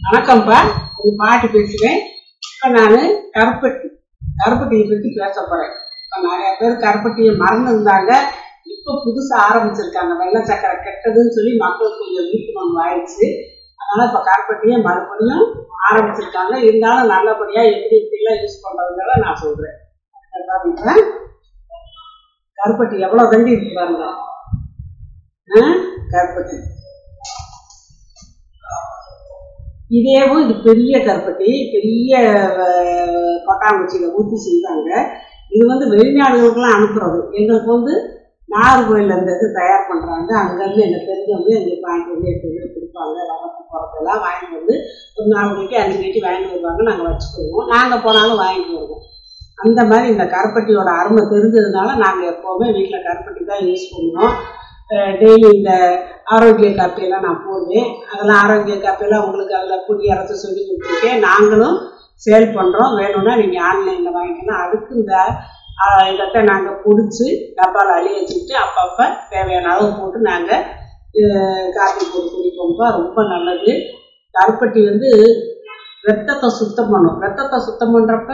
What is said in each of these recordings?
வணக்கம்ப்பா உங்க பாட்டி பேசுகிறேன் இப்போ நான் கருப்பட்டி கருப்பட்டியை பற்றி பேச போகிறேன் இப்போ நிறைய பேர் கருப்பட்டியை மறந்துருந்தாங்க இப்போ புதுசாக ஆரம்பிச்சிருக்காங்க வெள்ளை சக்கரை கெட்டதுன்னு சொல்லி மக்களுக்கு கொஞ்சம் விழிப்புணர்வு ஆயிடுச்சு அதனால் இப்போ கருப்பட்டியை மறுபடியும் ஆரம்பிச்சிருக்காங்க இருந்தாலும் நல்லபடியாக எப்படி எப்படிலாம் யூஸ் பண்ணுறதுனால நான் சொல்கிறேன் பார்த்தீங்கன்னா கருப்பட்டி எவ்வளோ தண்டி இருக்கு பாருங்க ஆ கருப்பட்டி இதேவும் இது பெரிய கருப்பட்டி பெரிய அஹ், கொட்டாங்குச்சியில் ஊற்றி செய்வாங்க இது வந்து வெளிநாடுகளுக்கெல்லாம் அனுப்புறது எங்களுக்கு வந்து நாகர்கோயில்ல இந்த இது தயார் பண்ணுறாங்க அங்கேருந்து எனக்கு தெரிஞ்சவங்க எங்களுக்கு வாங்கிட்டு வந்து எட்டு பேர் கொடுப்பாங்க வரப்பு போகிறதெல்லாம் வாங்கிட்டு வந்து ஒரு நாலு மணிக்கு அஞ்சு மணிக்கு வாங்கிட்டு வருவாங்க நாங்கள் வச்சுக்குவோம் நாங்கள் போனாலும் வாங்கிட்டு வருவோம் அந்த மாதிரி இந்த கருப்பட்டியோட அருமை தெரிஞ்சதுனால நாங்கள் எப்போவுமே வீட்டில் கருப்பட்டி தான் யூஸ் பண்ணுவோம் டெய்லி இந்த ஆரோக்கிய காப்பியெல்லாம் நான் போடுவேன் அதெல்லாம் ஆரோக்கிய காப்பியெல்லாம் உங்களுக்கு அதில் புடி அரைச்சி சொல்லி கொடுத்துருக்கேன் நாங்களும் சேல் பண்ணுறோம் வேணும்னா நீங்கள் ஆன்லைனில் வாங்கிக்கலாம் அதுக்கு இந்த ஆஹ், இதத்தை நாங்கள் பிடிச்சி டப்பாவில் அள்ளி வச்சுக்கிட்டு அப்பப்போ தேவையான அளவு போட்டு நாங்கள் காப்பி போட்டு குடிப்போம்ப்பா ரொம்ப நல்லது கருப்பட்டி வந்து ரத்தத்தை சுத்தம் பண்ணும் ரத்தத்தை சுத்தம் பண்ணுறப்ப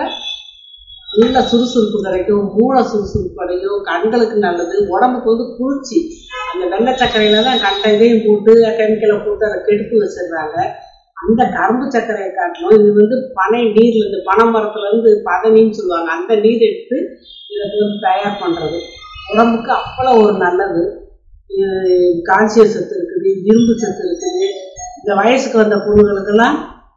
நல்ல சுறுசுறுப்பு கிடைக்கும் மூளை சுறுசுறுப்பு கிடைக்கும் கண்களுக்கு நல்லது உடம்புக்கு வந்து குளிர்ச்சி அந்த வெள்ளை சர்க்கரையில தான் கண்ட இதையும் போட்டு கெமிக்கலை போட்டு அதை கெடுத்து வச்சிடுறாங்க அந்த கரும்பு சர்க்கரையை காட்டிலும் இது வந்து பனை நீர்ல இருந்து பனை மரத்துல இருந்து பதனின்னு சொல்லுவாங்க அந்த நீர் எடுத்து இதை வந்து தயார் பண்றது உடம்புக்கு அவ்வளோ ஒரு நல்லது கால்சியம் சத்து இருக்குது இரும்பு சத்து இருக்குது இந்த வயசுக்கு வந்த பொண்ணுங்களுக்கெல்லாம்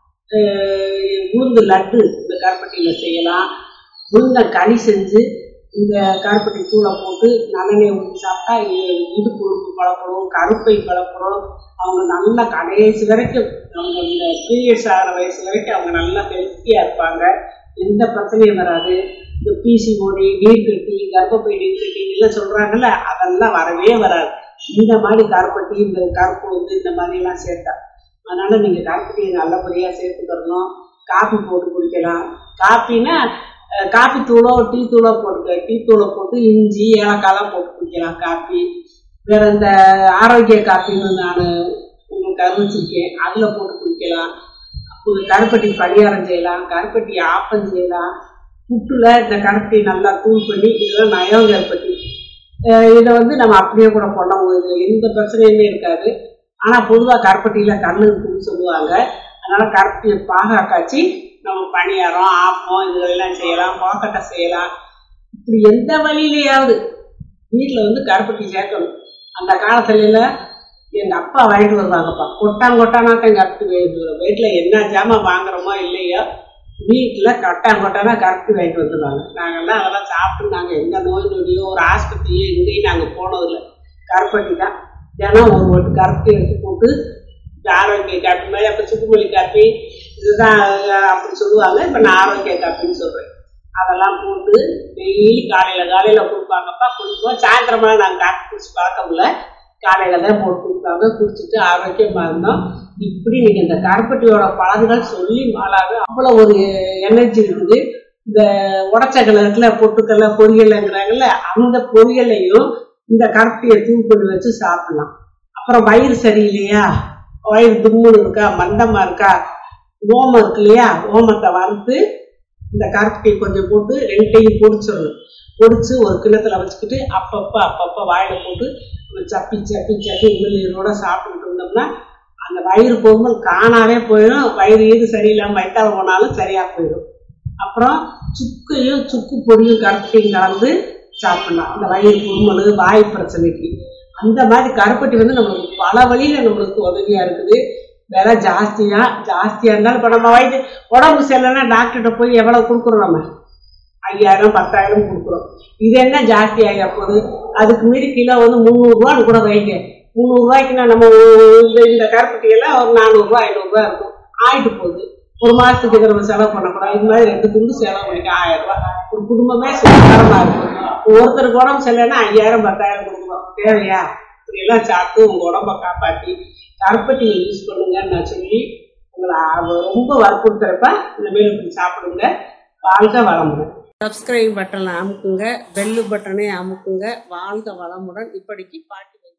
அஹ், உளுந்து லட்டு இந்த கருப்பட்டியில் செய்யலாம் உளுந்த களி செஞ்சு இந்த கருப்பட்டி தூளை போட்டு நல்லெண்ணெய் ஊற்றி சாப்பிட்டா இ- இடுப்பு உறுப்பு பலப்படும் கருப்பை பலப்படும் அவங்க நல்லா கடைசி வரைக்கும் அவங்க இந்த பீரியட்ஸ் ஆகிற வயசு வரைக்கும் அவங்க நல்லா ஹெல்த்தியாக இருப்பாங்க எந்த பிரச்சனையும் வராது இந்த பிசிஓடி நீர்க்கட்டி கர்ப்பப்பை நீர்க்கட்டி எல்லாம் சொல்கிறாங்கல்ல அதெல்லாம் வரவே வராது இந்த மாதிரி கருப்பட்டி இந்த கருப்பு வந்து இந்த மாதிரிலாம் சேர்த்தா அதனால் நீங்கள் கருப்பட்டியை நல்லபடியாக சேர்த்துக்கிறணும் காஃபி போட்டு குடிக்கலாம் காப்பின்னா அஹ், காப்பி தூளோ டீ தூளோ போட்டுக்க டீ தூளை போட்டு இஞ்சி ஏலக்காய்லாம் போட்டு குடிக்கலாம் காப்பி வேற இந்த ஆரோக்கிய காப்பின்னு நான் உங்களுக்கு அறிவிச்சிருக்கேன் அதில் போட்டு குடிக்கலாம் ஒரு கருப்பட்டி பணியாரம் செய்யலாம் கருப்பட்டி ஆப்பம் செய்யலாம் புட்டுல இந்த கருப்பட்டி நல்லா தூள் பண்ணி இதெல்லாம் நயம் கருப்பட்டி அஹ் இதை வந்து நம்ம அப்படியே கூட பண்ண இதில் எந்த பிரச்சனையுமே இருக்காது ஆனால் பொதுவாக கருப்பட்டியில் கண்ணு இருக்குன்னு சொல்லுவாங்க அதனால் கருப்பட்டியை பாகா காய்ச்சி நம்ம பணியாரம் ஆப்பம் இதுகளெல்லாம் செய்யலாம் பாக்கட்டை செய்யலாம் இப்படி எந்த வழியிலையாவது வீட்டில் வந்து கருப்பட்டி சேர்க்கணும் அந்த காலத்துல எங்கள் அப்பா வாங்கிட்டு வருவாங்கப்பா கொட்டான் கொட்டானாக்க எங்கள் அப்படி வீட்டில் என்ன ஜாமான் வாங்குறோமோ இல்லையோ வீட்டில் கொட்டான் கொட்டானா கருப்பட்டி வாங்கிட்டு வந்துடுவாங்க நாங்கள்லாம் அதெல்லாம் சாப்பிட்டு நாங்கள் எந்த நோய் நொடியோ ஒரு ஆஸ்பத்திரியோ எங்கேயும் நாங்கள் போனதில்லை கருப்பட்டி தான் தினம் ஒரு ஒரு கருப்பட்டி எடுத்து போட்டு இந்த ஆரோக்கிய காப்பி மாதிரி அப்போ சுக்குமல்லி காப்பி இதுதான் அஹ், அப்படி சொல்லுவாங்க இப்போ நான் ஆரோக்கிய காப்பின்னு சொல்கிறேன் அதெல்லாம் போட்டு டெய்லி காலையில் காலையில் கொடுப்பாங்கப்பா குடிப்போம் சாயந்தரமெல்லாம் நாங்கள் காப்பி குடிச்சு பழக்கம் இல்லை காலையில் தான் போட்டு கொடுப்பாங்க குடிச்சிட்டு ஆரோக்கியமாக இருந்தோம் இப்படி நீங்கள் இந்த கருப்பட்டியோட பலன்கள் சொல்லி மாளாது அவ்வளோ ஒரு எனர்ஜி இருக்குது இந்த உடச்சக்கலை இருக்குல்ல பொட்டுக்கல்ல பொரியலைங்கிறாங்கல்ல அந்த பொரியலையும் இந்த கருப்பட்டியை தூள் பண்ணி வச்சு சாப்பிடலாம் அப்புறம் வயிறு சரியில்லையா வயிறு தும்முன்னு இருக்கா மந்தமாக இருக்கா ஓமம் இருக்கு இல்லையா ஓமத்தை வறுத்து இந்த கருப்பட்டியை கொஞ்சம் போட்டு ரெண்டையும் பொடிச்சிடணும் பொடிச்சு ஒரு கிண்ணத்துல வச்சுக்கிட்டு அப்பப்போ அப்பப்போ வாயில போட்டு நம்ம சப்பி சப்பி சப்பி உமிழ்நீரோட சாப்பிட்டுட்டு இருந்தோம்னா அந்த வயிறு போகும்போது காணாவே போயிடும் வயிறு ஈடு சரியில்லாமல் வயிற்றால போனாலும் சரியாக போயிடும் அப்புறம் சுக்கையும் சுக்கு பொடியும் கருப்பட்டியும் கலந்து சாப்பிடலாம் அந்த வயிறு குருமல் வாய் பிரச்சனைக்கு அந்த மாதிரி கருப்பட்டி வந்து நம்மளுக்கு பல வழியில் நம்மளுக்கு உதவியாக இருக்குது விலை ஜாஸ்தியா ஜாஸ்தியாக இருந்தாலும் இப்போ நம்ம வயிற்று உடம்பு சரியில்லைன்னா டாக்டர்கிட்ட போய் எவ்வளோ கொடுக்குறோம் நம்ம ஐயாயிரம் பத்தாயிரம் கொடுக்குறோம் இது என்ன ஜாஸ்தி ஆகிய போகுது அதுக்கு மீறி கிலோ வந்து முந்நூறுரூவான்னு கூட வைங்க முந்நூறுரூவாய்க்குன்னா நம்ம இந்த இந்த கருப்பட்டியெல்லாம் ஒரு நானூறுரூவா ஐநூறுரூவா இருக்கும் ஆயிட்டு போகுது ஒரு மாதத்துக்கு இதை நம்ம செலவு பண்ணக்கூடாது இது மாதிரி ரெண்டு துண்டு செலவு பண்ணிக்க ஆயிரம் ரூபாய் ஒரு குடும்பமே சுகாதாரமாக இருக்கும் ஒருத்தருக்கு உடம்பு சரியில்லைன்னா ஐயாயிரம் பத்தாயிரம் கொடுக்குறோம் தேவையா இப்படியெல்லாம் சாப்பிட்டு உங்கள் உடம்ப காப்பாற்றி கருப்பட்டியை யூஸ் பண்ணுங்கன்னு நான் சொல்லி உங்களை அவ- ரொம்ப வற்புறுத்துறப்ப இந்த மாதிரி இப்படி சாப்பிடுங்க வாழ்க வளமுடன் சப்ஸ்கிரைப் பட்டனை அமுக்குங்க பெல்லு பட்டனை அமுக்குங்க வாழ்க வளமுடன் இப்படிக்கு பாட்டு